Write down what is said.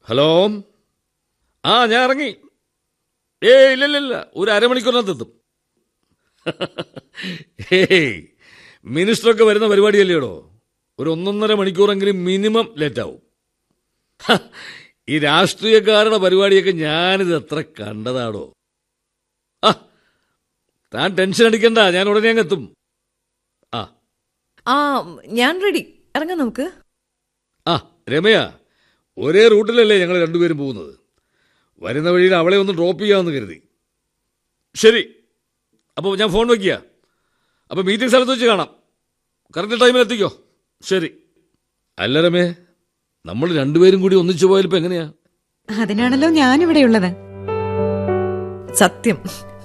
hello ആ ഞാൻ ഇറങ്ങി ഏ ഇല്ലില്ല ഒരു അരമണിക്കൂറിനകത്ത് എത്തും ഏയ് മിനിസ്റ്ററൊക്കെ വരുന്ന പരിപാടിയല്ലേടോ ഒരു ഒന്നൊന്നര മണിക്കൂറെങ്കിലും മിനിമം ലേറ്റാവും ഹ, ഈ രാഷ്ട്രീയക്കാരുടെ പരിപാടിയൊക്കെ ഞാനിത് എത്ര കണ്ടതാടോ ആ താൻ ടെൻഷൻ അടിക്കണ്ട ഞാൻ ഉടനെ അങ്ങ് എത്തും ആ ആ ഞാൻ റെഡി ഇറങ്ങാം നമുക്ക് ആ രമയ ഒരേ റൂട്ടിലല്ലേ ഞങ്ങൾ രണ്ടുപേരും പോകുന്നത് വരുന്ന വഴിയിൽ അവളെ ഒന്ന് ഡ്രോപ്പ് ചെയ്യാമെന്ന് കരുതി ശരി അപ്പോൾ ഞാൻ ഫോൺ വയ്ക്കുക അപ്പോൾ മീറ്റിംഗ് സ്ഥലത്ത് വെച്ച് കാണാം കറക്റ്റ് ടൈമിൽ എത്തിക്കോ ശരി അല്ല രമേ നമ്മൾ രണ്ടുപേരും കൂടി ഒന്നിച്ചു പോയാൽ ഇപ്പം എങ്ങനെയാ അതിനാണല്ലോ ഞാനിവിടെയുള്ളത് സത്യം